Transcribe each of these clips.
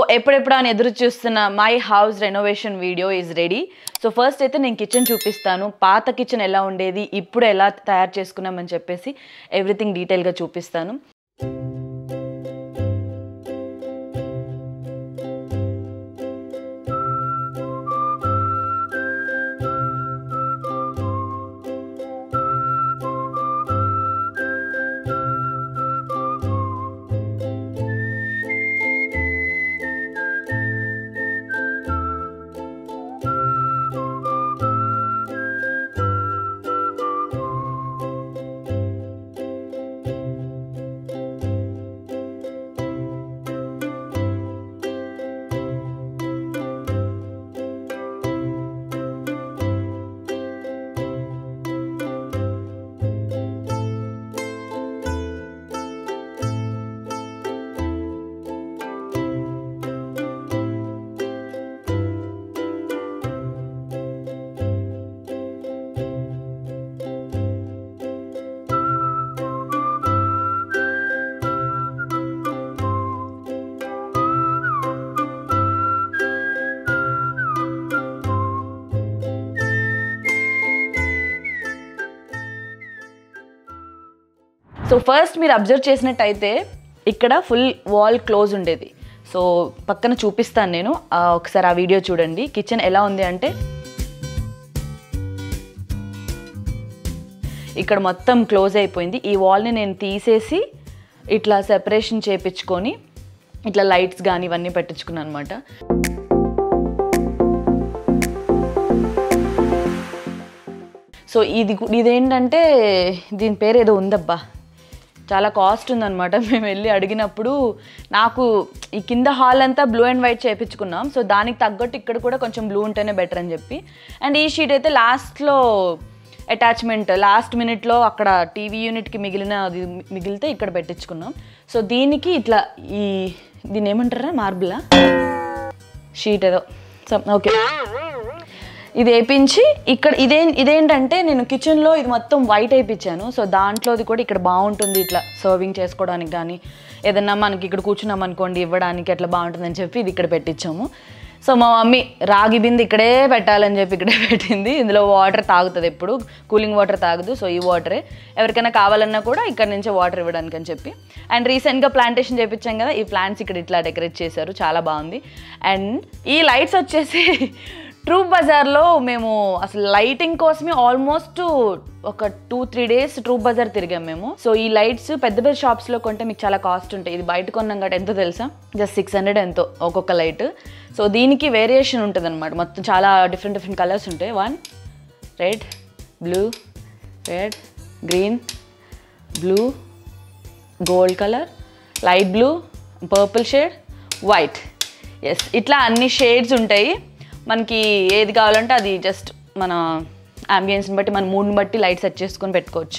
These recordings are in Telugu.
ఎప్పుడెప్పుడు అని ఎదురు చూస్తున్న my house renovation video is ready so first అయితే నేను కిచెన్ చూపిస్తాను పాత కిచెన్ ఎలా ఉండేది ఇప్పుడు ఎలా తయారు చేసుకున్నామని చెప్పేసి ఎవ్రీథింగ్ డీటెయిల్గా చూపిస్తాను సో ఫస్ట్ మీరు అబ్జర్వ్ చేసినట్టయితే ఇక్కడ ఫుల్ వాల్ క్లోజ్ ఉండేది సో పక్కన చూపిస్తాను నేను ఆ, ఒకసారి ఆ వీడియో చూడండి కిచెన్ ఎలా ఉంది అంటే ఇక్కడ మొత్తం క్లోజ్ అయిపోయింది ఈ వాల్ని నేను తీసేసి ఇట్లా సెపరేషన్ చేపించుకొని ఇట్లా లైట్స్ కానీ ఇవన్నీ పెట్టించుకున్నాను అనమాట సో ఇది గు- ఇదేంటంటే దీని పేరు ఏదో ఉందబ్బా చాలా కాస్ట్ ఉందన్నమాట మేము వెళ్ళి అడిగినప్పుడు నాకు ఈ కింద హాల్ అంతా బ్లూ అండ్ వైట్ చేయించుకున్నాం సో దానికి తగ్గట్టు ఇక్కడ కూడా కొంచెం బ్లూ ఉంటేనే బెటర్ అని చెప్పి అండ్ ఈ షీట్ అయితే లాస్ట్లో అటాచ్మెంట్ లాస్ట్ మినిట్లో అక్కడ టీవీ యూనిట్కి మిగిలిన అది మిగిలితే ఇక్కడ పెట్టించుకున్నాం సో దీనికి ఇట్లా ఈ దీన్ని ఏమంటారా మార్బులా షీట్ ఏదో ఓకే ఇది వేయించి ఇక్కడ ఇదే ఇదేంటంటే నేను కిచెన్లో ఇది మొత్తం వైట్ వేయించాను సో దాంట్లోది కూడా ఇక్కడ బాగుంటుంది ఇట్లా సర్వింగ్ చేసుకోవడానికి కానీ ఏదన్నా మనకి ఇక్కడ కూర్చున్నాం అనుకోండి ఇవ్వడానికి అట్లా బాగుంటుందని చెప్పి ఇది ఇక్కడ పెట్టించాము సో మా మమ్మీ రాగి బింది ఇక్కడే పెట్టాలని చెప్పి ఇక్కడే పెట్టింది ఇందులో వాటర్ తాగుతుంది ఎప్పుడు కూలింగ్ వాటర్ తాగదు సో ఈ వాటరే ఎవరికైనా కావాలన్నా కూడా ఇక్కడ నుంచే వాటర్ ఇవ్వడానికి అని చెప్పి అండ్ రీసెంట్గా ప్లాంటేషన్ చేయించాం కదా ఈ ప్లాంట్స్ ఇక్కడ ఇట్లా డెకరేట్ చేశారు చాలా బాగుంది అండ్ ఈ లైట్స్ వచ్చేసి ట్రూ బజార్లో మేము అసలు లైటింగ్ కోసమే ఆల్మోస్ట్ ఒక టూ త్రీ డేస్ ట్రూ బజార్ తిరిగాం మేము సో ఈ లైట్స్ పెద్ద పెద్ద షాప్స్లో కొంటే మీకు చాలా కాస్ట్ ఉంటాయి ఇది బయట కొన్నాం కాబట్టి ఎంతో తెలుసా జస్ట్ సిక్స్ హండ్రెడ్ ఎంతో ఒక్కొక్క లైట్ సో దీనికి వేరియేషన్ ఉంటుంది అనమాట మొత్తం చాలా డిఫరెంట్ డిఫరెంట్ కలర్స్ ఉంటాయి one red blue red green blue gold colour light blue purple shade white yes ఇట్లా అన్ని షేడ్స్ ఉంటాయి మనకి ఏది కావాలంటే అది జస్ట్ మన అంబియన్స్ని బట్టి మన మూడ్ని బట్టి లైట్ సెట్ చేసుకొని పెట్టుకోవచ్చు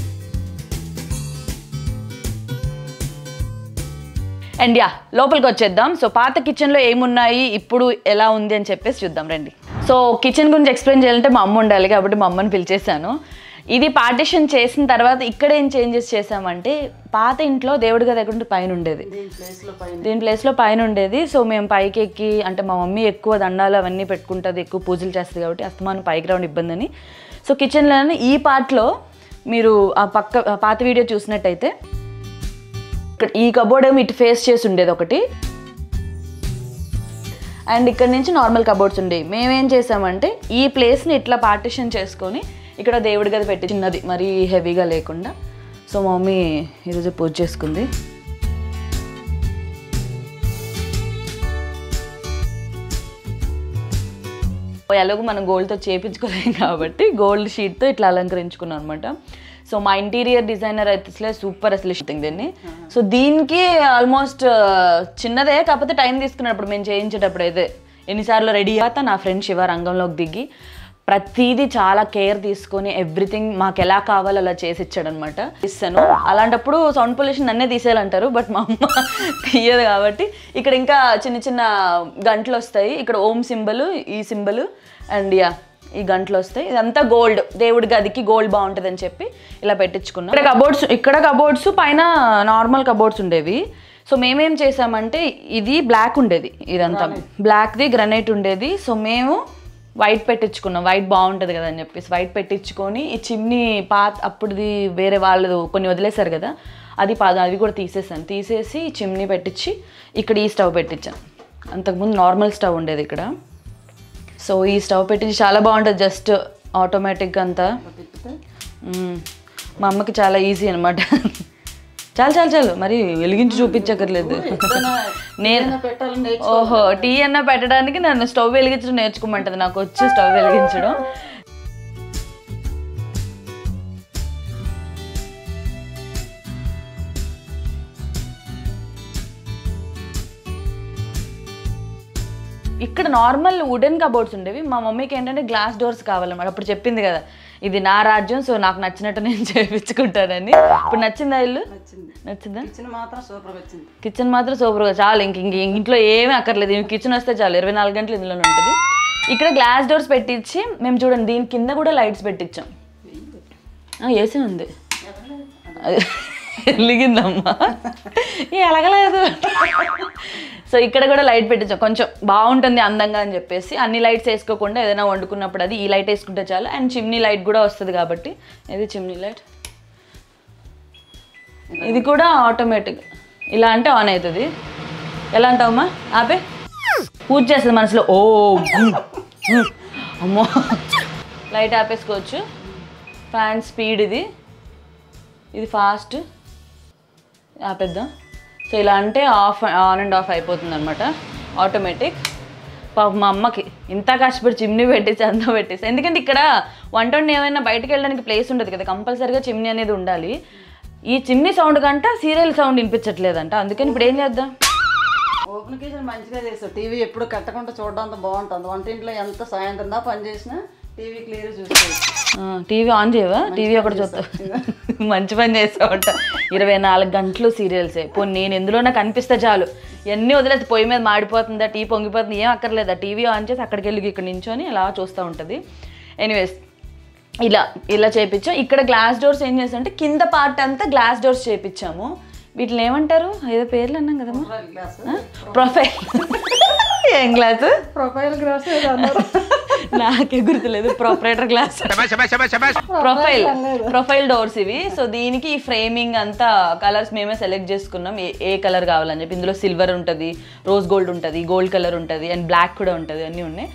అండ్ యా లోపలికి వచ్చేద్దాం సో పాత కిచెన్లో ఏమున్నాయి ఇప్పుడు ఎలా ఉంది అని చెప్పేసి చూద్దాం రండి సో కిచెన్ గురించి ఎక్స్ప్లెయిన్ చేయాలంటే మా అమ్మ ఉండాలి కాబట్టి మా అమ్మని పిలిచేశాను ఇది పార్టిషన్ చేసిన తర్వాత ఇక్కడ ఏం చేంజెస్ చేసామంటే పాత ఇంట్లో దేవుడి గది ఎక్కడ పైన ఉండేది దీని ప్లేస్లో పైన ఉండేది సో మేము పైకి ఎక్కి అంటే మా మమ్మీ ఎక్కువ దండాలు అవన్నీ పెట్టుకుంటుంది ఎక్కువ పూజలు చేస్తుంది కాబట్టి అస్తమానం పైకి రావడం ఇబ్బంది అని సో కిచెన్లోనే ఈ పార్ట్లో మీరు ఆ పక్క ఆ పాత వీడియో చూసినట్టయితే ఇక్కడ ఈ కబోర్డ్ ఏమో ఇటు ఫేస్ చేసి ఉండేది ఒకటి అండ్ ఇక్కడ నుంచి నార్మల్ కబోర్డ్స్ ఉండేవి మేమేం చేసామంటే ఈ ప్లేస్ని ఇట్లా పార్టిషన్ చేసుకొని ఇక్కడ దేవుడి గది పెట్టి చిన్నది మరీ హెవీగా లేకుండా సో మా మమ్మీ ఈరోజు పూజ చేసుకుంది ఎలాగో మనం గోల్డ్తో చేపించుకోలేం కాబట్టి గోల్డ్ షీట్తో ఇట్లా అలంకరించుకున్నాం అనమాట సో మా ఇంటీరియర్ డిజైనర్ అయితే అసలే సూపర్ అసలు షూటింగ్ దీన్ని సో దీనికి ఆల్మోస్ట్ చిన్నదే కాకపోతే టైం తీసుకున్నప్పుడు మేము చేయించేటప్పుడు అయితే ఎన్నిసార్లు రెడీ అయ్యాక నా ఫ్రెండ్ శివ రంగంలోకి దిగి ప్రతిదీ చాలా కేర్ తీసుకొని ఎవ్రీథింగ్ మాకు ఎలా కావాలో అలా చేసి ఇచ్చాడనమాట ఇస్తాను అలాంటప్పుడు సౌండ్ పొల్యూషన్ నన్నే తీసేయాలంటారు బట్ మా అమ్మ తీయదు కాబట్టి ఇక్కడ ఇంకా చిన్న చిన్న గంటలు వస్తాయి ఇక్కడ ఓం సింబల్ ఈ సింబల్ అండ్ యా ఈ గంటలు వస్తాయి ఇదంతా గోల్డ్ దేవుడి గదికి గోల్డ్ బాగుంటుంది అని చెప్పి ఇలా పెట్టించుకున్నాం ఇక్కడ కబోర్డ్స్ ఇక్కడ కబోర్డ్స్ పైన నార్మల్ కబోర్డ్స్ ఉండేవి సో మేమేం చేసామంటే ఇది బ్లాక్ ఉండేది ఇదంతా బ్లాక్ది గ్రనైట్ ఉండేది సో మేము వైట్ పెట్టించుకున్నాం వైట్ బాగుంటుంది కదా అని చెప్పేసి వైట్ పెట్టించుకొని ఈ చిమ్నీ పాత అప్పుడుది వేరే వాళ్ళు కొన్ని వదిలేశారు కదా అది పా అవి కూడా తీసేసాను తీసేసి ఈ చిమ్నీ పెట్టించి ఇక్కడ ఈ స్టవ్ పెట్టించాను అంతకుముందు నార్మల్ స్టవ్ ఉండేది ఇక్కడ సో ఈ స్టవ్ పెట్టించి చాలా బాగుంటుంది జస్ట్ ఆటోమేటిక్గా అంతా తిప్పితే మ్మ్. మా అమ్మకి చాలా ఈజీ అనమాట చాలు చాలు చాలు మరి వెలిగించి చూపించక్కర్లేదు ఎప్పుడైనా నేను ఏదైనా పెట్టాలని నేర్చు ఓహో టీ అన్న పెట్టడానికి నన్ను స్టవ్ వెలిగించడం నేర్చుకోమంటది నాకు వచ్చి స్టవ్ వెలిగించడం ఇక్కడ నార్మల్ వుడెన్ కబోర్డ్స్ ఉండేవి మా మమ్మీకి ఏంటంటే గ్లాస్ డోర్స్ కావాలన్నమాట అప్పుడు చెప్పింది కదా ఇది నా రాజ్యం సో నాకు నచ్చినట్టు నేను చేయించుకుంటానని ఇప్పుడు నచ్చిందా ఇల్లు నచ్చింది నచ్చిందా కిచెన్ మాత్రం సూపర్ వచ్చింది కిచెన్ మాత్రం సూపర్గా చాలు ఇంక ఇంక ఇంట్లో ఏమీ అక్కర్లేదు కిచెన్ వస్తే చాలు ఇరవై నాలుగు గంటలు ఇందులోనే ఉంటుంది ఇక్కడ గ్లాస్ డోర్స్ పెట్టించి మేము చూడండి దీని కింద కూడా లైట్స్ పెట్టించాం ఆ, ఏసీ ఉంది అది వెలిగిందమ్మా ఏ అలగలేదు సో ఇక్కడ కూడా లైట్ పెట్టించాం కొంచెం బాగుంటుంది అందంగా అని చెప్పేసి అన్ని లైట్స్ వేసుకోకుండా ఏదైనా వండుకున్నప్పుడు అది ఈ లైట్ వేసుకుంటే చాలు అండ్ చిమ్నీ లైట్ కూడా వస్తుంది కాబట్టి ఇది చిమ్నీ లైట్ ఇది కూడా ఆటోమేటిక్ ఇలా అంటే ఆన్ అవుతుంది ఎలా అంటావమ్మా ఆపే పూజ చేస్తుంది మనసులో ఓ గుమ్, గుమ్. అమ్మో లైట్ ఆపేసుకోవచ్చు ఫ్యాన్ స్పీడ్ ఇది ఇది ఫాస్ట్ ఆపేద్దాం సో ఇలా అంటే ఆఫ్ ఆన్ అండ్ ఆఫ్ అయిపోతుంది అనమాట ఆటోమేటిక్ పాప మా అమ్మకి ఇంత కష్టపడి చిమ్నీ పెట్టేసి అంతా పెట్టేసి ఎందుకంటే ఇక్కడ వంట వండి ఏమైనా బయటకు వెళ్ళడానికి ప్లేస్ ఉండదు కదా కంపల్సరీగా చిమ్నీ అనేది ఉండాలి ఈ చిమ్నీ సౌండ్ కంట సీరియల్ సౌండ్ వినిపించట్లేదంట అందుకని ఇప్పుడు ఏం చేద్దాం ఓపెన్ కిచెన్ మంచిగా చేస్తావు టీవీ ఎప్పుడు కట్టకుండా చూడడం అంత బాగుంటుంది వంటింట్లో ఎంత సాయంత్రం దా పని చేసినా టీవీ క్లియర్ చూసుకోవచ్చు టీవీ ఆన్ చేయవా టీవీ ఒకటి చూస్తా మంచి పని చేస్తావంట ఇరవై నాలుగు గంటలు సీరియల్సే పోనీ నేను ఎందులోనా కనిపిస్తే చాలు ఎన్ని వదిలేసి పొయ్యి మీద మాడిపోతుందా టీ పొంగిపోతుంది ఏం అక్కర్లేదా టీవీ ఆన్ చేసి అక్కడికి వెళ్ళి ఇక్కడ నించొని ఇలా చూస్తూ ఉంటుంది ఎనీవేస్ ఇలా ఇలా చేపించాం ఇక్కడ గ్లాస్ డోర్స్ ఏం చేసామంటే కింద పార్ట్ అంతా గ్లాస్ డోర్స్ చేపించాము వీటిని ఏమంటారు ఏదో పేర్లు అన్నాం కదమ్మా గ్లాస్ ప్రొఫైల్ ఏం గ్లాసు ప్రొఫైల్ గ్లాస్ ఏదో అన్నారు నాకే గుర్తులేదు proprietor glass profile profile doors ఇవి సో దీనికి ఈ ఫ్రేమింగ్ అంతా కలర్స్ మేమే సెలెక్ట్ చేసుకున్నాం ఏ ఏ కలర్ కావాలని చెప్పి ఇందులో సిల్వర్ ఉంటుంది రోజ్ గోల్డ్ ఉంటుంది గోల్డ్ కలర్ ఉంటుంది అండ్ బ్లాక్ కూడా ఉంటుంది అన్నీ ఉన్నాయి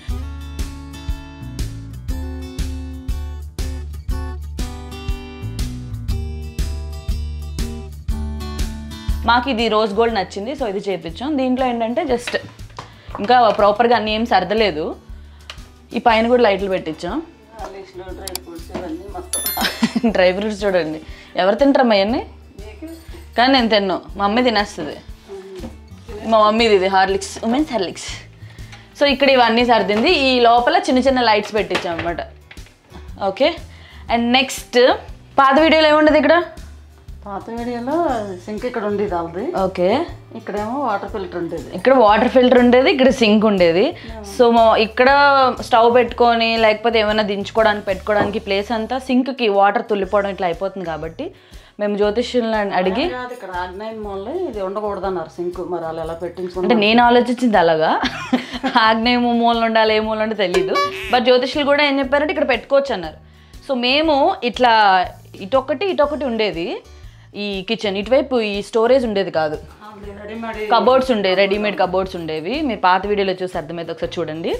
మాకు ఇది రోజ్ గోల్డ్ నచ్చింది సో ఇది చేపించాం దీంట్లో ఏంటంటే జస్ట్ ఇంకా ప్రాపర్గా అన్నీ ఏం సర్దలేదు ఈ పైన కూడా లైట్లు పెట్టించాం లిస్ట్లో డ్రై ఫ్రూట్స్ ఇవన్నీ మొత్తం డ్రై ఫ్రూట్స్ చూడండి ఎవరు తింటారమ్మా ఇవన్నీ మీకు కానీ నేను తిన్ను మా మమ్మీ తినేస్తుంది మా మమ్మీది ఇది హార్లిక్స్ ఉమెన్స్ హార్లిక్స్ సో ఇక్కడ ఇవన్నీ సర్దింది ఈ లోపల చిన్న చిన్న లైట్స్ పెట్టించాం అనమాట ఓకే అండ్ నెక్స్ట్ పాత వీడియోలో ఏముండదు ఇక్కడ పాత వీడియోలో సింక్ ఇక్కడ ఉండేది వాళ్ళది ఓకే ఇక్కడేమో వాటర్ ఫిల్టర్ ఉండేది ఇక్కడ వాటర్ ఫిల్టర్ ఉండేది ఇక్కడ సింక్ ఉండేది సో మా ఇక్కడ స్టవ్ పెట్టుకొని లేకపోతే ఏమైనా దించుకోవడానికి పెట్టుకోవడానికి ప్లేస్ అంతా సింక్కి వాటర్ తుల్లిపోవడం ఇట్లా అయిపోతుంది కాబట్టి మేము జ్యోతిష్యులను అడిగి కాదు ఇక్కడ ఆగ్నేయం మూల ఇది ఉండకూడదు అన్నారు సింక్ మరి వాళ్ళు ఎలా అంటే పెట్టించుకున్నారు నేను ఆలోచించింది అలాగా ఆగ్నేయ మూలన ఉండాలి ఏ మూలన తెలీదు బట్ జ్యోతిష్యులు కూడా ఏం చెప్పారంటే ఇక్కడ పెట్టుకోవచ్చు అన్నారు సో మేము ఇట్లా ఇటొకటి ఇటొకటి ఉండేది ఈ కిచెన్ ఇటువైపు ఈ స్టోరేజ్ ఉండేది కాదు రెడీమేడ్ కబోర్డ్స్ ఉండేవి రెడీమేడ్ కబోర్డ్స్ ఉండేవి మీరు పాత వీడియోలో చూసి అర్థమైతే ఒకసారి చూడండి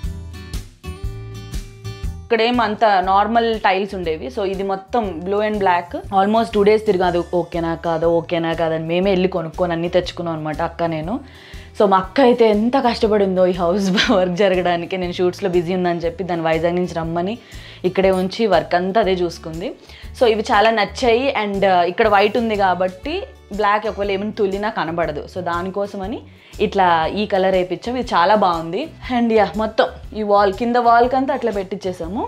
ఇక్కడ ఏం అంత నార్మల్ టైల్స్ ఉండేవి సో ఇది మొత్తం blue and black almost two days తిరిగాదు ఓకేనా కాదా ఓకేనా కాదని మేమే వెళ్ళి కొనుక్కొని అన్ని తెచ్చుకున్నాం అనమాట అక్క నేను సో మా అక్క అయితే ఎంత కష్టపడిందో ఈ హౌస్ వర్క్ జరగడానికి నేను షూట్స్లో బిజీ ఉందని చెప్పి దాన్ని వైజాగ్ నుంచి రమ్మని ఇక్కడే ఉంచి వర్క్ అంతా అదే చూసుకుంది సో ఇవి చాలా నచ్చాయి అండ్ ఇక్కడ వైట్ ఉంది కాబట్టి బ్లాక్ ఒకవేళ ఏమైనా తుల్లినా కనబడదు సో దానికోసమని ఇట్లా ఈ కలర్ వేయించాం ఇది చాలా బాగుంది అండ్ యా మొత్తం ఈ వాల్ కింద వాల్కి అంతా అట్లా పెట్టించేసాము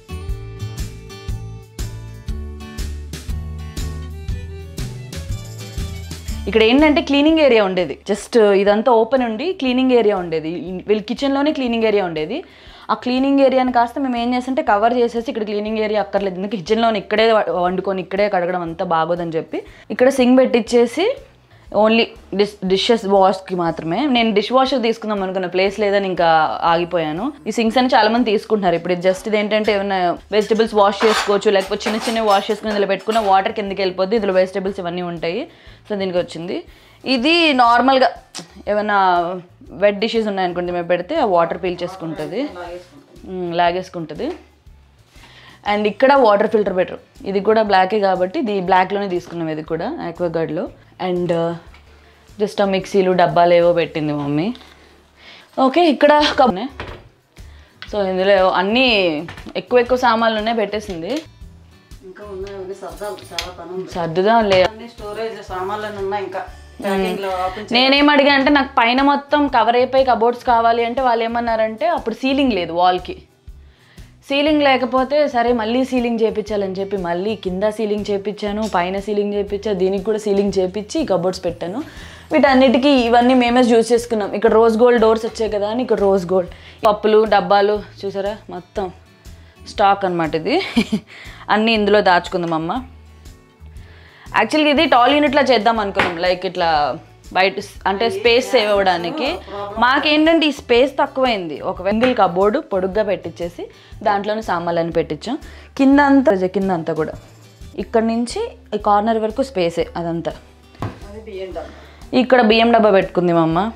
ఇక్కడ ఏంటంటే క్లీనింగ్ ఏరియా ఉండేది జస్ట్ ఇదంతా ఓపెన్ ఉండి క్లీనింగ్ ఏరియా ఉండేది ఈ- వీళ్ళ కిచెన్లోనే క్లీనింగ్ ఏరియా ఉండేది ఆ క్లీనింగ్ ఏరియాని కాస్త మేము ఏం చేస్తుంటే కవర్ చేసేసి ఇక్కడ క్లీనింగ్ ఏరియా అక్కర్లేదు ఎందుకంటే కిచెన్లోనే ఇక్కడే వ- వండుకొని ఇక్కడే కడగడం అంతా బాగోదని చెప్పి ఇక్కడ సింగ్ పెట్టించేసి ఓన్లీ డిష్ డిషెస్ వాష్కి మాత్రమే నేను డిష్ వాషర్ తీసుకుందాం అనుకున్న ప్లేస్ లేదని ఇంకా ఆగిపోయాను ఈ సింక్స్ అని చాలా మంది తీసుకుంటున్నారు ఇప్పుడు జస్ట్ ఇది ఏంటంటే ఏమైనా వెజిటబుల్స్ వాష్ చేసుకోవచ్చు లేకపోతే చిన్న చిన్న వాష్ చేసుకుని ఇందులో పెట్టుకున్న వాటర్ కిందకి వెళ్ళిపోద్ది ఇందులో వెజిటబుల్స్ ఇవన్నీ ఉంటాయి సో దీనికి వచ్చింది ఇది నార్మల్గా ఏమైనా వెట్ డిషెస్ ఉన్నాయనుకోండి మేము పెడితే ఆ వాటర్ పీల్ చేసుకుంటుంది మ్, లాగేసుకుంటుంది అండ్ ఇక్కడ వాటర్ ఫిల్టర్ బెటర్ ఇది కూడా బ్లాకే కాబట్టి ఇది బ్లాక్లోనే తీసుకున్నాం ఇది కూడా ఆక్వాగార్డ్లో అండ్ జస్ట్ ఆ మిక్సీలు డబ్బాలు ఏవో పెట్టింది మమ్మీ ఓకే ఇక్కడ కబ్ సో ఇందులో అన్నీ ఎక్కువ ఎక్కువ సామాన్లు ఉన్నాయి పెట్టేసింది ఇంకా ఉన్నాయి అవన్నీ సర్దాలు చాలా పని ఉంది సర్దుదాం లే అన్ని స్టోరేజ్ సామాన్లు ఉన్నాయి ఇంకా ప్యాకింగ్ లో ఓపెన్ నేనేం అడిగా అంటే నాకు పైన మొత్తం కవర్ అయిపోయి కబోర్డ్స్ కావాలి అంటే వాళ్ళు ఏమన్నారంటే అప్పుడు సీలింగ్ లేదు వాల్కి సీలింగ్ లేకపోతే సరే మళ్ళీ సీలింగ్ చేయించాలని చెప్పి మళ్ళీ కింద సీలింగ్ చేయించాను పైన సీలింగ్ చేయించా దీనికి కూడా సీలింగ్ చేయించి కబోర్డ్స్ పెట్టాను వీటన్నిటికీ ఇవన్నీ మేమే యూజ్ చేసుకున్నాం ఇక్కడ రోజ్ గోల్డ్ డోర్స్ వచ్చాయి కదా అని ఇక్కడ రోజ్ గోల్డ్ పప్పులు డబ్బాలు చూసారా మొత్తం స్టాక్ అన్నమాట ఇది అన్నీ ఇందులో దాచుకుందాం అమ్మ యాక్చువల్గా ఇది టాల్ యూనిట్లో చేద్దాం అనుకున్నాం లైక్ ఇట్లా బయట స్- అంటే స్పేస్ సేవ్ అవ్వడానికి మాకేంటంటే ఈ స్పేస్ తక్కువైంది ఒక వెంగిల్ కబోర్డు పొడుగ్గా పెట్టించేసి దాంట్లోనే సామాన్లని పెట్టించాం కింద అంతా కింద అంతా కూడా ఇక్కడ నుంచి ఈ కార్నర్ వరకు స్పేసే అదంతా అది బియ్యం డబ్బా ఇక్కడ బియ్యం డబ్బా పెట్టుకుంది మా అమ్మ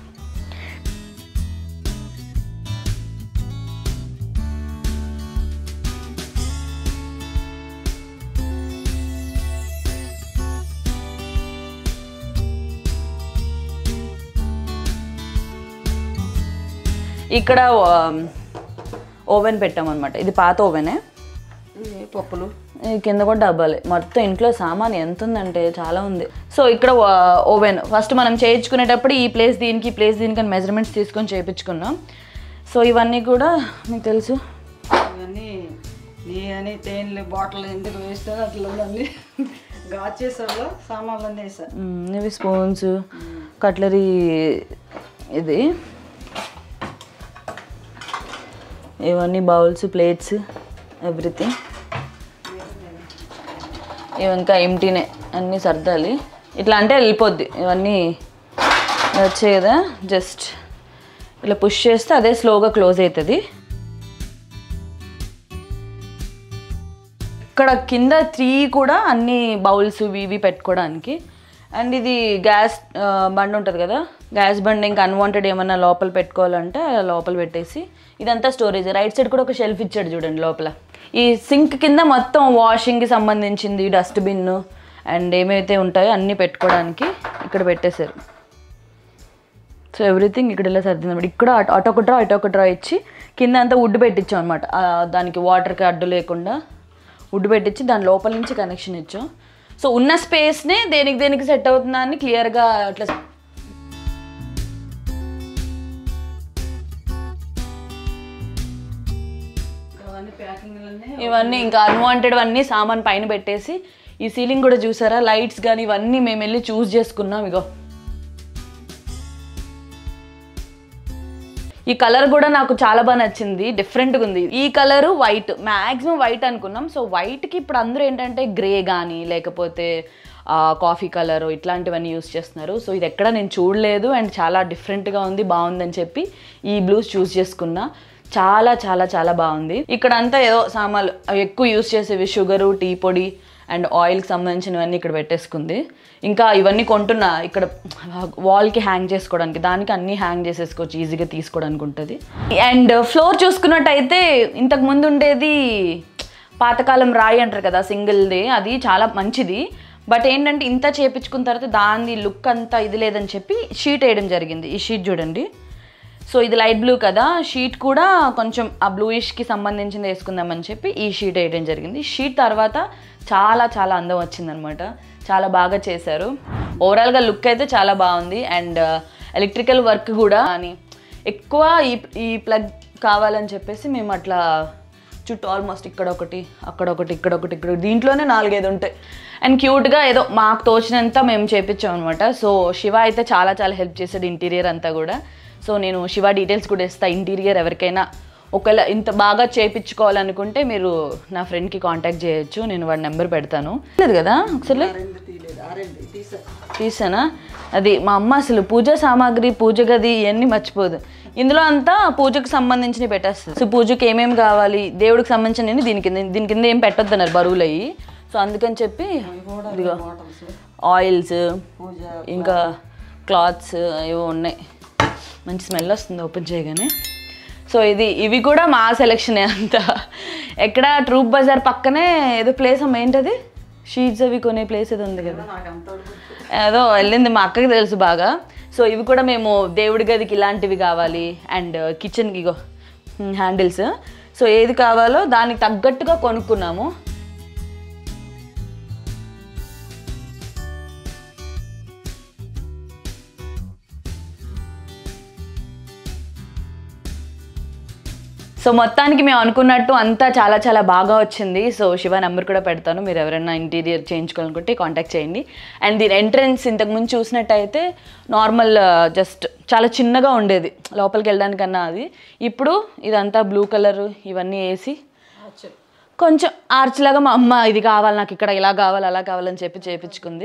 ఇక్కడ ఓవెన్ పెట్టామన్నమాట ఇది పాత ఓవెనే ఇవి పప్పులు ఈ కింద కూడా డబ్బాలే మొత్తం ఇంట్లో సామాన్ ఎంత ఉందంటే చాలా ఉంది సో ఇక్కడ ఓవెన్ ఫస్ట్ మనం చేయించుకునేటప్పుడు ఈ ప్లేస్ దీనికి ఈ ప్లేస్ దీనికి అని మెజర్మెంట్స్ తీసుకొని చేయించుకున్నాం సో ఇవన్నీ కూడా మీకు తెలుసు ఇవన్నీ నీ అని తేనెలు బాటిల్ ఎందుకు వేస్తారు అట్లా అన్నీ గాచేసాలో సామాన్లు అన్నీ వేసారు మ్, ఇవి స్పూన్స్ కట్లరీ ఇది ఇవన్నీ బౌల్స్ ప్లేట్స్ ఎవ్రీథింగ్ ఇవి ఇంకా ఎంటీనే అన్నీ సర్దాలి ఇట్లా అంటే వెళ్ళిపోద్ది ఇవన్నీ వచ్చాయి కదా జస్ట్ ఇలా పుష్ చేస్తే అదే స్లోగా క్లోజ్ అవుతుంది ఇక్కడ కింద త్రీ కూడా అన్ని బౌల్స్ ఇవి ఇవి పెట్టుకోవడానికి అండ్ ఇది గ్యాస్ ఆ, బండ్ ఉంటుంది కదా గ్యాస్ బండ్ ఇంకా అన్వాంటెడ్ ఏమన్నా లోపల పెట్టుకోవాలంటే ఆ లోపల పెట్టేసి ఇదంతా స్టోరేజ్ రైట్ సైడ్ కూడా ఒక షెల్ఫ్ ఇచ్చాడు చూడండి లోపల ఈ సింక్ కింద మొత్తం వాషింగ్కి సంబంధించింది డస్ట్బిన్ అండ్ ఏమైతే ఉంటాయో అన్నీ పెట్టుకోవడానికి ఇక్కడ పెట్టేశారు సో ఎవ్రీథింగ్ ఇక్కడ ఇలా సర్దిందన్నమాట ఇక్కడ అటు అటు ఒక డ్రా ఇటు ఒక డ్రా ఇచ్చి కింద అంతా వుడ్ పెట్టించాం అనమాట దానికి వాటర్కి అడ్డు లేకుండా వుడ్ పెట్టించి దాని లోపల నుంచి కనెక్షన్ ఇచ్చాం సో ఉన్న స్పేస్నే దేనికి దేనికి సెట్ అవుతుందా అని క్లియర్గా అట్లా ఇంకా అవన్నీ ప్యాకింగ్లన్నీ ఇవన్నీ ఇంకా అన్వాంటెడ్ అన్నీ సామాన్ పైన పెట్టేసి ఈ సీలింగ్ కూడా చూసారా లైట్స్ కానీ ఇవన్నీ మేము వెళ్ళి చూస్ చేసుకున్నాం ఇగో ఈ కలర్ కూడా నాకు చాలా బాగా నచ్చింది డిఫరెంట్గా ఉంది ఈ కలర్ వైట్ మ్యాక్సిమం వైట్ అనుకున్నాం సో వైట్కి ఇప్పుడు అందరూ ఏంటంటే గ్రే కానీ లేకపోతే కాఫీ కలర్ ఇట్లాంటివన్నీ యూస్ చేస్తున్నారు సో ఇది ఎక్కడ నేను చూడలేదు అండ్ చాలా డిఫరెంట్గా ఉంది బాగుందని చెప్పి ఈ బ్లూస్ చూస్ చేసుకున్నా చాలా చాలా చాలా బాగుంది ఇక్కడ అంతా ఏదో సామాన్లు అవి ఎక్కువ యూస్ చేసేవి షుగరు టీ పొడి అండ్ ఆయిల్కి సంబంధించినవన్నీ ఇక్కడ పెట్టేసుకుంది ఇంకా ఇవన్నీ కొంటున్నా ఇక్కడ వాల్కి హ్యాంగ్ చేసుకోవడానికి దానికి అన్నీ హ్యాంగ్ చేసేసుకోవచ్చు ఈజీగా తీసుకోవడానికి ఉంటుంది అండ్ ఫ్లోర్ చూసుకున్నట్టయితే ఇంతకు ముందు ఉండేది పాతకాలం రాయి అంటారు కదా సింగిల్ది అది చాలా మంచిది బట్ ఏంటంటే ఇంత చేపించుకున్న తర్వాత దాని లుక్ అంతా ఇది లేదని చెప్పి షీట్ వేయడం జరిగింది ఈ షీట్ చూడండి సో ఇది లైట్ బ్లూ కదా షీట్ కూడా కొంచెం ఆ బ్లూయిష్కి సంబంధించింది వేసుకుందామని చెప్పి ఈ షీట్ వేయడం జరిగింది షీట్ తర్వాత చాలా చాలా అందం వచ్చిందనమాట చాలా బాగా చేశారు ఓవరాల్గా లుక్ అయితే చాలా బాగుంది అండ్ ఎలక్ట్రికల్ వర్క్ కూడా అని ఎక్కువ ఈ ఈ ప్లగ్ కావాలని చెప్పేసి మేము అట్లా చుట్టూ ఆల్మోస్ట్ ఇక్కడ ఒకటి అక్కడ ఒకటి ఇక్కడ ఒకటి ఇక్కడ ఒకటి. దీంట్లోనే నాలుగైదు ఉంటాయి అండ్ క్యూట్గా ఏదో మాకు తోచినంత మేము చేపించాం అనమాట సో శివ అయితే చాలా చాలా హెల్ప్ చేశాడు ఇంటీరియర్ అంతా కూడా సో నేను శివ డీటెయిల్స్ కూడా ఇస్తా ఇంటీరియర్ ఎవరికైనా ఒకవేళ ఇంత బాగా చేయించుకోవాలనుకుంటే మీరు నా ఫ్రెండ్కి కాంటాక్ట్ చేయొచ్చు నేను వాడి నెంబర్ పెడతాను లేదు కదా ఒకసారి రెండు తీయలేదు ఆ అదేంటి తీసా తీసానా అది మా అమ్మ అసలు పూజ సామాగ్రి పూజ గది ఇవన్నీ మర్చిపోదు ఇందులో అంతా పూజకు సంబంధించినవి పెట్టేస్తుంది సో పూజకి ఏమేమి కావాలి దేవుడికి సంబంధించిన దీని కింద దీని కింద ఏం పెట్టొద్దు అన్నారు బరువులు అయ్యి సో అందుకని చెప్పి ఇదిగో బాటిల్స్ ఆయిల్స్ పూజ ఇంకా క్లాత్స్ ఏవో ఉన్నాయి మంచి స్మెల్ వస్తుంది ఓపెన్ చేయగానే సో ఇది ఇవి కూడా మా సెలక్షనే అంతా ఎక్కడ ట్రూప్ బజార్ పక్కనే ఏదో ప్లేస్ అమ్మ ఏంటది షీట్స్ అవి కొనే ప్లేస్ ఏదో ఉంది కదా నాకు అంత గుర్తు. ఏదో వెళ్ళింది మా అక్కకి తెలుసు బాగా సో ఇవి కూడా మేము దేవుడి గదికి ఇలాంటివి కావాలి అండ్ కిచెన్కి ఇగో హ్యాండిల్స్ సో ఏది కావాలో దానికి తగ్గట్టుగా కొనుక్కున్నాము సో మొత్తానికి మేము అనుకున్నట్టు అంతా చాలా చాలా బాగా వచ్చింది సో శివ నెంబర్ కూడా పెడతాను మీరు ఎవరైనా ఇంటీరియర్ చేయించుకోవాలనుకుంటే కాంటాక్ట్ చేయండి అండ్ దీని ఎంట్రన్స్ ఇంతకుముందు చూసినట్టయితే నార్మల్ జస్ట్ చాలా చిన్నగా ఉండేది లోపలికి వెళ్ళడానికన్నా అది ఇప్పుడు ఇదంతా బ్లూ కలర్ ఇవన్నీ వేసి అచ్చు. కొంచెం ఆర్చ్ లాగా మా అమ్మ ఇది కావాలి నాకు ఇక్కడ ఇలా కావాలి అలా కావాలని చెప్పి చేపించుకుంది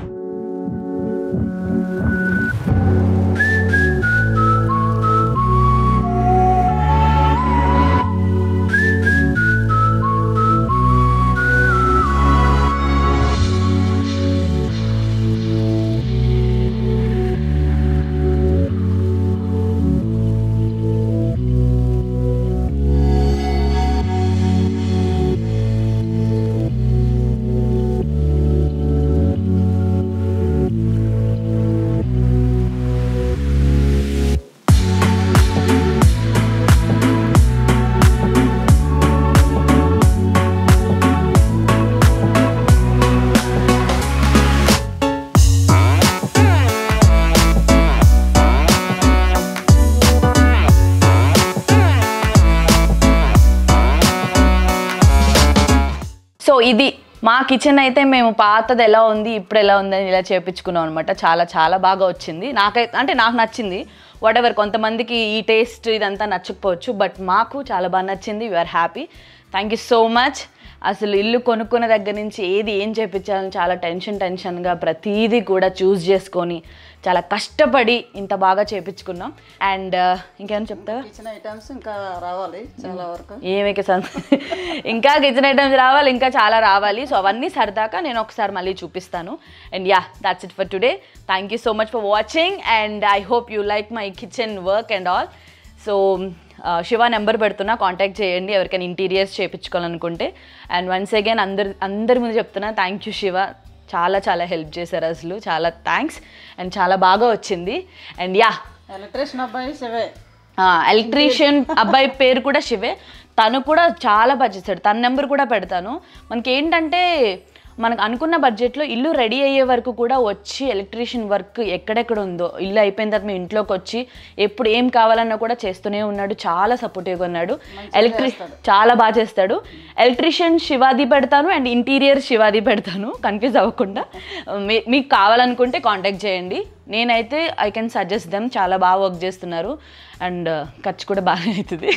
సో ఇది మా కిచెన్ అయితే మేము పాతది ఎలా ఉంది ఇప్పుడు ఎలా ఉంది అని ఇలా చేపించుకున్నాం అనమాట చాలా చాలా బాగా వచ్చింది నాకైతే అంటే నాకు నచ్చింది వాట్ ఎవర్ కొంతమందికి ఈ టేస్ట్ ఇదంతా నచ్చకపోవచ్చు బట్ మాకు చాలా బాగా నచ్చింది we're happy thank you so much అసలు ఇల్లు కొనుక్కున్న దగ్గర నుంచి ఏది ఏం చేపించాలని చాలా టెన్షన్ టెన్షన్గా ప్రతీది కూడా చూస్ చేసుకొని చాలా కష్టపడి ఇంత బాగా చేపించుకున్నాం అండ్ ఇంకేమైనా చెప్తావా కిచెన్ ఐటమ్స్ ఇంకా రావాలి చాలా వరకు ఏమికి సం ఇంకా కిచెన్ ఐటమ్స్ రావాలి ఇంకా చాలా రావాలి సో అవన్నీ సరదాకా నేను ఒకసారి మళ్ళీ చూపిస్తాను and yeah that's it for today thank you so much for watching and I hope you like my kitchen work and all so Shiva number పెడుతున్నా కాంటాక్ట్ చేయండి ఎవరికైనా ఇంటీరియర్స్ చేయించుకోవాలనుకుంటే అండ్ వన్స్ అగైన్ అందరి అందరి ముందు చెప్తున్నా థ్యాంక్ యూ శివ చాలా చాలా హెల్ప్ చేశారు అసలు చాలా థ్యాంక్స్ అండ్ చాలా బాగా వచ్చింది అండ్ యా ఎలక్ట్రీషియన్ అబ్బాయి శివే ఎలక్ట్రీషియన్ అబ్బాయి పేరు కూడా శివే తను కూడా చాలా బాగా చేస్తాడు తన నెంబర్ కూడా పెడతాను మనకి ఏంటంటే మనకు అనుకున్న బడ్జెట్లో ఇల్లు రెడీ అయ్యే వరకు కూడా వచ్చి ఎలక్ట్రీషియన్ వర్క్ ఎక్కడెక్కడ ఉందో ఇల్లు అయిపోయిన తర్వాత మేము ఇంట్లోకి వచ్చి ఎప్పుడు ఏం కావాలన్నా కూడా చేస్తూనే ఉన్నాడు చాలా సపోర్టివ్గా ఉన్నాడు ఎలక్ట్రి చాలా బాగా చేస్తాడు ఎలక్ట్రీషియన్ శివాది పెడతాను అండ్ ఇంటీరియర్ శివాది పెడతాను కన్ఫ్యూజ్ అవ్వకుండా మీ- మీకు కావాలనుకుంటే కాంటాక్ట్ చేయండి నేనైతే ఐ కెన్ సజెస్ట్ దెమ్ చాలా బాగా వర్క్ చేస్తున్నారు అండ్ ఖర్చు కూడా బాగానే అవుతుంది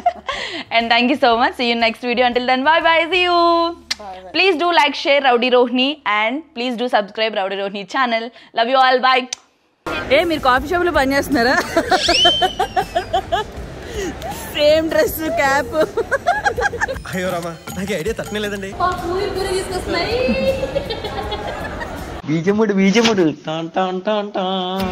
and thank you so much see you next video until then bye bye see you please do like share rowdy Rohini and please do subscribe rowdy Rohini channel love you all bye ఏ మీరు కాఫీ షాప్లో పనిచేస్తున్నారా సేమ్ డ్రెస్ క్యాప్ అయ్యో రామా నాకు ఐడియా తట్టనే లేదండి బీజముడు బీజముడు టాన్ టాన్ టాన్ టాన్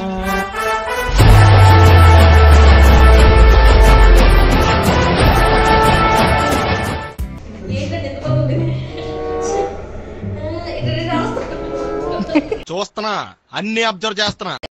చూస్తున్నా అన్ని అబ్జర్వ్ చేస్తున్నా